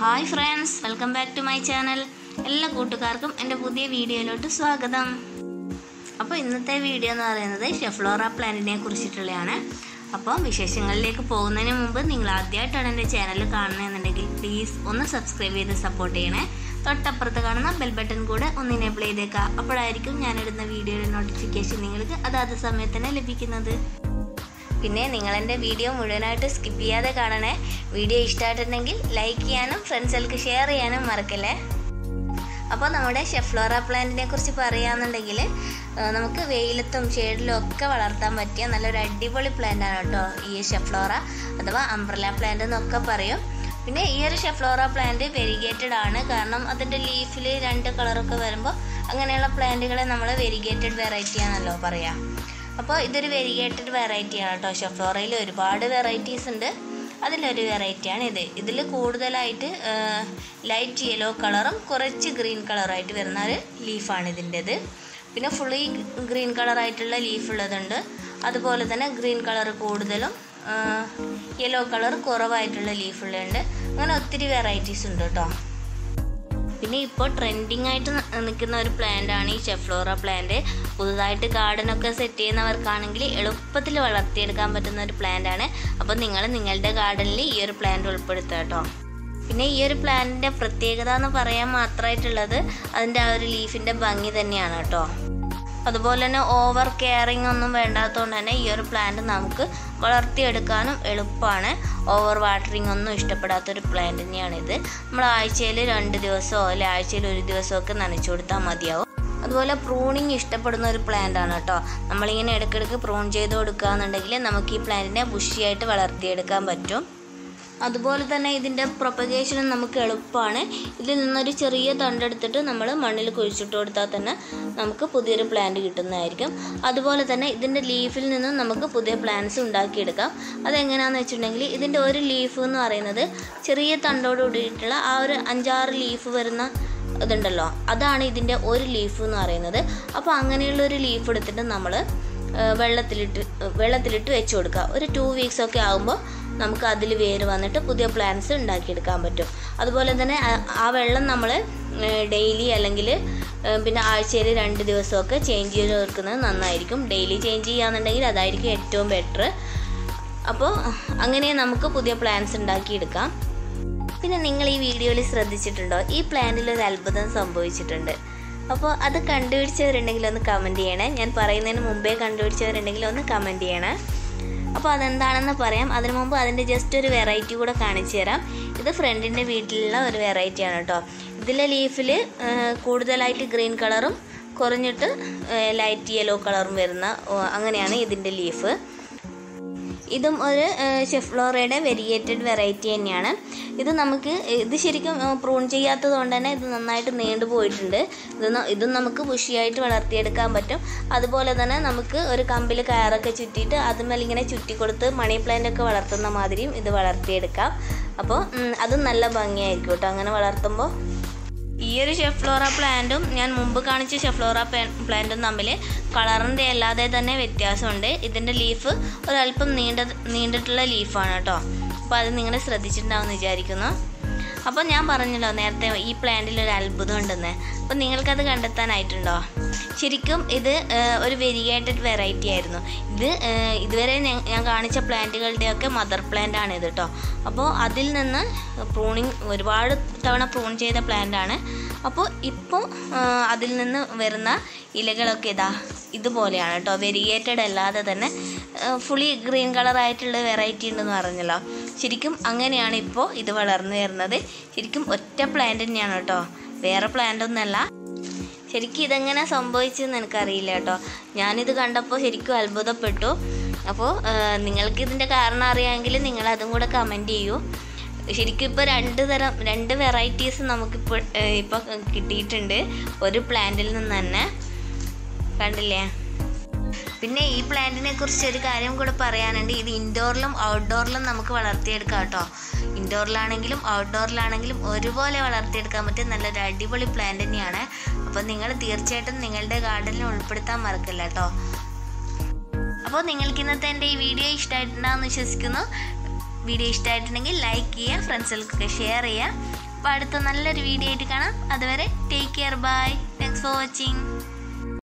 hi friends welcome back to my channel എല്ലാ കൂട്ടുകാർക്കും എൻ്റെ പുതിയ വീഡിയോയിലോട്ട് സ്വാഗതം അപ്പോൾ ഇന്നത്തെ വീഡിയോ എന്ന് പറയുന്നത് ഷെഫ്ലോറ പ്ലാന്റിനെ കുറിച്ചിട്ടുള്ളതാണ് അപ്പോൾ വിശേഷങ്ങളിലേക്ക് പോകുന്നതിന് മുമ്പ് നിങ്ങൾ ആദ്യമായിട്ടാണ് എൻ്റെ ചാനൽ കാണുന്നതെന്നുണ്ടെങ്കിൽ പ്ലീസ് ഒന്ന് സബ്സ്ക്രൈബ് ചെയ്ത് സപ്പോർട്ട് ചെയ്യണേ തൊട്ടപ്പുറത്ത് കാണുന്ന ബെൽ ബട്ടൺ കൂടെ ഒന്ന് എനേബിൾ ചെയ്തേക്കാം അപ്പോഴായിരിക്കും ഞാനിടുന്ന വീഡിയോയുടെ നോട്ടിഫിക്കേഷൻ നിങ്ങൾക്ക് അതാത് സമയത്ത് തന്നെ ലഭിക്കുന്നത് പിന്നെ നിങ്ങൾ എൻ്റെ വീഡിയോ മുഴുവനായിട്ട് സ്കിപ്പ് ചെയ്യാതെ കാണണേ വീഡിയോ ഇഷ്ടമായിട്ടുണ്ടെങ്കിൽ ലൈക്ക് ചെയ്യാനും ഫ്രണ്ട്സുകൾക്ക് ഷെയർ ചെയ്യാനും മറക്കല്ലേ അപ്പോൾ നമ്മുടെ ഷെഫ്ലോറ പ്ലാന്റിനെ കുറിച്ച് പറയുകയാണെന്നുണ്ടെങ്കിൽ നമുക്ക് വെയിലത്തും ഷെയ്ഡിലും ഒക്കെ വളർത്താൻ പറ്റിയ നല്ലൊരു അടിപൊളി പ്ലാന്റ് ആണ് കേട്ടോ ഈ ഷെഫ്ലോറ അഥവാ അംബ്രല പ്ലാന്റ് എന്നൊക്കെ പറയും പിന്നെ ഈ ഒരു ഷെഫ്ലോറ പ്ലാന്റ് വെരിഗേറ്റഡ് ആണ് കാരണം അതിൻ്റെ ലീഫിൽ രണ്ട് കളറൊക്കെ വരുമ്പോൾ അങ്ങനെയുള്ള പ്ലാന്റുകളെ നമ്മൾ വെരിഗേറ്റഡ് വെറൈറ്റി ആണല്ലോ പറയാം അപ്പോൾ ഇതൊരു വെരിഗേറ്റഡ് വെറൈറ്റി ആണ് കേട്ടോ ഷെഫ്ലോറയിൽ ഒരുപാട് വെറൈറ്റീസ് ഉണ്ട് അതിലൊരു വെറൈറ്റിയാണ് ഇത് ഇതിൽ കൂടുതലായിട്ട് ലൈറ്റ് യെല്ലോ കളറും കുറച്ച് ഗ്രീൻ കളറായിട്ട് വരുന്ന ഒരു ലീഫാണ് ഇതിൻ്റെത് പിന്നെ ഫുള്ളി ഗ്രീൻ കളറായിട്ടുള്ള ലീഫ് ഉള്ളതുണ്ട് അതുപോലെ തന്നെ ഗ്രീൻ കളർ കൂടുതലും യെല്ലോ കളർ കുറവായിട്ടുള്ള ലീഫ് ഉള്ളതുണ്ട് അങ്ങനെ ഒത്തിരി വെറൈറ്റീസ് ഉണ്ട് കേട്ടോ പിന്നെ ഇപ്പോൾ ട്രെൻഡിങ് ആയിട്ട് നിൽക്കുന്ന ഒരു പ്ലാന്റ് ആണ് ഈ ഷെഫ്ലോറ പ്ലാന്റ് പുതുതായിട്ട് ഗാർഡനൊക്കെ സെറ്റ് ചെയ്യുന്നവർക്കാണെങ്കിൽ എളുപ്പത്തിൽ വളർത്തിയെടുക്കാൻ പറ്റുന്ന ഒരു പ്ലാന്റ് ആണ് അപ്പോൾ നിങ്ങൾ നിങ്ങളുടെ ഗാർഡനിൽ ഈ ഒരു പ്ലാന്റ് ഉൾപ്പെടുത്തുക കേട്ടോ പിന്നെ ഈ ഒരു പ്ലാന്റിൻ്റെ പ്രത്യേകത എന്ന് പറയാൻ മാത്രമായിട്ടുള്ളത് അതിൻ്റെ ആ ഒരു ലീഫിൻ്റെ ഭംഗി തന്നെയാണ് കേട്ടോ അതുപോലെ തന്നെ ഓവർ കെയറിങ് ഒന്നും വേണ്ടാത്തതുകൊണ്ട് തന്നെ ഈ ഒരു പ്ലാന്റ് നമുക്ക് വളർത്തിയെടുക്കാനും എളുപ്പമാണ് ഓവർ വാട്ടറിങ് ഒന്നും ഇഷ്ടപ്പെടാത്തൊരു പ്ലാന്റ് തന്നെയാണിത് നമ്മൾ ആഴ്ചയിൽ രണ്ട് ദിവസമോ അല്ലെ ആഴ്ചയിൽ ഒരു ദിവസമൊക്കെ നനച്ചു കൊടുത്താൽ മതിയാവും അതുപോലെ പ്രൂണിങ് ഇഷ്ടപ്പെടുന്ന ഒരു പ്ലാന്റ് ആണ് കേട്ടോ നമ്മളിങ്ങനെ ഇടയ്ക്കിടയ്ക്ക് പ്രൂൺ ചെയ്ത് കൊടുക്കുകയെന്നുണ്ടെങ്കിൽ നമുക്ക് ഈ പ്ലാന്റിനെ ബുഷിയായിട്ട് വളർത്തിയെടുക്കാൻ പറ്റും അതുപോലെ തന്നെ ഇതിൻ്റെ പ്രൊപ്പഗേഷനും നമുക്ക് എളുപ്പമാണ് ഇതിൽ നിന്നൊരു ചെറിയ തണ്ടെടുത്തിട്ട് നമ്മൾ മണ്ണിൽ കുഴിച്ചിട്ട് കൊടുത്താൽ തന്നെ നമുക്ക് പുതിയൊരു പ്ലാന്റ് കിട്ടുന്നതായിരിക്കും അതുപോലെ തന്നെ ഇതിൻ്റെ ലീഫിൽ നിന്നും നമുക്ക് പുതിയ പ്ലാന്റ്സ് ഉണ്ടാക്കിയെടുക്കാം അതെങ്ങനെയാണെന്ന് വെച്ചിട്ടുണ്ടെങ്കിൽ ഇതിൻ്റെ ഒരു ലീഫ് എന്ന് പറയുന്നത് ചെറിയ തണ്ടോട് കൂടിയിട്ടുള്ള ആ ഒരു അഞ്ചാറ് ലീഫ് വരുന്ന ഇതുണ്ടല്ലോ അതാണ് ഇതിൻ്റെ ഒരു ലീഫ് എന്ന് പറയുന്നത് അപ്പോൾ അങ്ങനെയുള്ള ഒരു ലീഫ് എടുത്തിട്ട് നമ്മൾ വെള്ളത്തിലിട്ട് വെള്ളത്തിലിട്ട് വെച്ച് കൊടുക്കുക ഒരു ടു വീക്സ് ഒക്കെ ആകുമ്പോൾ നമുക്ക് അതിൽ വേര് വന്നിട്ട് പുതിയ പ്ലാന്റ്സ് ഉണ്ടാക്കിയെടുക്കാൻ പറ്റും അതുപോലെ തന്നെ ആ വെള്ളം നമ്മൾ ഡെയിലി അല്ലെങ്കിൽ പിന്നെ ആഴ്ചയിൽ രണ്ട് ദിവസമൊക്കെ ചേഞ്ച് ചെയ്ത് കൊടുക്കുന്നത് നന്നായിരിക്കും ഡെയിലി ചേഞ്ച് ചെയ്യുകയാണെന്നുണ്ടെങ്കിൽ അതായിരിക്കും ഏറ്റവും ബെറ്റർ അപ്പോൾ അങ്ങനെ നമുക്ക് പുതിയ പ്ലാന്റ്സ് ഉണ്ടാക്കിയെടുക്കാം പിന്നെ നിങ്ങൾ ഈ വീഡിയോയിൽ ശ്രദ്ധിച്ചിട്ടുണ്ടോ ഈ പ്ലാന്റിൽ ഒരു അത്ഭുതം സംഭവിച്ചിട്ടുണ്ട് അപ്പോൾ അത് കണ്ടുപിടിച്ചവരുണ്ടെങ്കിൽ ഒന്ന് കമൻറ്റ് ചെയ്യണേ ഞാൻ പറയുന്നതിന് മുമ്പേ കണ്ടുപിടിച്ചവരുണ്ടെങ്കിൽ ഒന്ന് കമൻറ്റ് ചെയ്യണേ അപ്പോൾ അതെന്താണെന്ന് പറയാം അതിനു മുമ്പ് അതിൻ്റെ ജസ്റ്റ് ഒരു വെറൈറ്റി കൂടെ കാണിച്ചു തരാം ഇത് ഫ്രണ്ടിൻ്റെ വീട്ടിലുള്ള ഒരു വെറൈറ്റിയാണ് കേട്ടോ ഇതിലെ ലീഫിൽ കൂടുതലായിട്ട് ഗ്രീൻ കളറും കുറഞ്ഞിട്ട് ലൈറ്റ് യെല്ലോ കളറും വരുന്ന അങ്ങനെയാണ് ഇതിൻ്റെ ലീഫ് ഇതും ഒരു ഷെഫ്ലോറയുടെ വെരിയേറ്റഡ് വെറൈറ്റി തന്നെയാണ് ഇത് നമുക്ക് ഇത് ശരിക്കും പ്രൂൺ ചെയ്യാത്തത് കൊണ്ട് തന്നെ ഇത് നന്നായിട്ട് നീണ്ടു പോയിട്ടുണ്ട് ഇത് ഇതും നമുക്ക് ബുഷിയായിട്ട് വളർത്തിയെടുക്കാൻ പറ്റും അതുപോലെ തന്നെ നമുക്ക് ഒരു കമ്പിൽ കയറൊക്കെ ചുറ്റിയിട്ട് അതുമേൽ ഇങ്ങനെ ചുറ്റി കൊടുത്ത് മണി പ്ലാന്റ് ഒക്കെ വളർത്തുന്ന മാതിരിയും ഇത് വളർത്തിയെടുക്കാം അപ്പോൾ അതും നല്ല ഭംഗിയായിരിക്കും കേട്ടോ അങ്ങനെ വളർത്തുമ്പോൾ ഈ ഒരു ഷെഫ്ലോറ പ്ലാന്റും ഞാൻ മുമ്പ് കാണിച്ച ഷെഫ്ലോറ പ്ലാന്റും തമ്മിൽ കളറിൻ്റെ അല്ലാതെ തന്നെ വ്യത്യാസമുണ്ട് ഇതിൻ്റെ ലീഫ് ഒരല്പം നീണ്ട നീണ്ടിട്ടുള്ള ലീഫാണ് കേട്ടോ അപ്പോൾ അത് നിങ്ങൾ ശ്രദ്ധിച്ചിട്ടുണ്ടാവുമെന്ന് വിചാരിക്കുന്നു അപ്പോൾ ഞാൻ പറഞ്ഞല്ലോ നേരത്തെ ഈ പ്ലാന്റിൽ ഒരു അത്ഭുതം ഉണ്ടെന്ന് അപ്പോൾ നിങ്ങൾക്കത് കണ്ടെത്താനായിട്ടുണ്ടോ ശരിക്കും ഇത് ഒരു വെരിഗേറ്റഡ് വെറൈറ്റി ആയിരുന്നു ഇത് ഇതുവരെ ഞാൻ കാണിച്ച പ്ലാന്റുകളുടെയൊക്കെ മദർ പ്ലാന്റ് ആണ് ഇത് കേട്ടോ അപ്പോൾ അതിൽ നിന്ന് പ്രൂണിങ് ഒരുപാട് തവണ പ്രൂൺ ചെയ്ത പ്ലാന്റ് ആണ് അപ്പോൾ ഇപ്പോൾ അതിൽ നിന്ന് വരുന്ന ഇലകളൊക്കെ ഇതാ ഇതുപോലെയാണ് കേട്ടോ വെരിഗേറ്റഡ് അല്ലാതെ തന്നെ ഫുള്ളി ഗ്രീൻ കളറായിട്ടുള്ള വെറൈറ്റി ഉണ്ടെന്ന് പറഞ്ഞല്ലോ ശരിക്കും അങ്ങനെയാണ് ഇപ്പോൾ ഇത് വളർന്നു വരുന്നത് ശരിക്കും ഒറ്റ പ്ലാന്റ് തന്നെയാണ് കേട്ടോ വേറെ പ്ലാന്റ് ഒന്നല്ല ശരിക്കും ഇതെങ്ങനെ സംഭവിച്ചെന്ന് എനിക്കറിയില്ല കേട്ടോ ഞാനിത് കണ്ടപ്പോൾ ശരിക്കും അത്ഭുതപ്പെട്ടു അപ്പോൾ നിങ്ങൾക്ക് ഇതിൻ്റെ കാരണം അറിയാമെങ്കിൽ നിങ്ങൾ അതും കൂടെ കമൻറ്റ് ചെയ്യൂ ശരിക്കും ഇപ്പോൾ രണ്ട് തരം രണ്ട് വെറൈറ്റീസ് നമുക്കിപ്പോൾ ഇപ്പോൾ കിട്ടിയിട്ടുണ്ട് ഒരു പ്ലാന്റിൽ നിന്ന് തന്നെ കണ്ടില്ലേ പിന്നെ ഈ പ്ലാന്റിനെ കുറിച്ച് ഒരു കാര്യം കൂടെ പറയാനുണ്ട് ഇത് ഇൻഡോറിലും ഔട്ട്ഡോറിലും നമുക്ക് വളർത്തിയെടുക്കാം കേട്ടോ ഇൻഡോറിലാണെങ്കിലും ഔട്ട്ഡോറിലാണെങ്കിലും ഒരുപോലെ വളർത്തിയെടുക്കാൻ പറ്റിയ നല്ലൊരു അടിപൊളി പ്ലാന്റ് തന്നെയാണ് അപ്പോൾ നിങ്ങൾ തീർച്ചയായിട്ടും നിങ്ങളുടെ ഗാർഡനിൽ ഉൾപ്പെടുത്താൻ മറക്കില്ല കേട്ടോ അപ്പോൾ നിങ്ങൾക്ക് ഇന്നത്തെ എൻ്റെ ഈ വീഡിയോ ഇഷ്ടമായിട്ടുണ്ടാകുമെന്ന് വിശ്വസിക്കുന്നു വീഡിയോ ഇഷ്ടമായിട്ടുണ്ടെങ്കിൽ ലൈക്ക് ചെയ്യുക ഫ്രണ്ട്സുകൾക്കൊക്കെ ഷെയർ ചെയ്യുക അപ്പോൾ അടുത്ത നല്ലൊരു വീഡിയോ ആയിട്ട് കാണാം അതുവരെ take care bye thanks for watching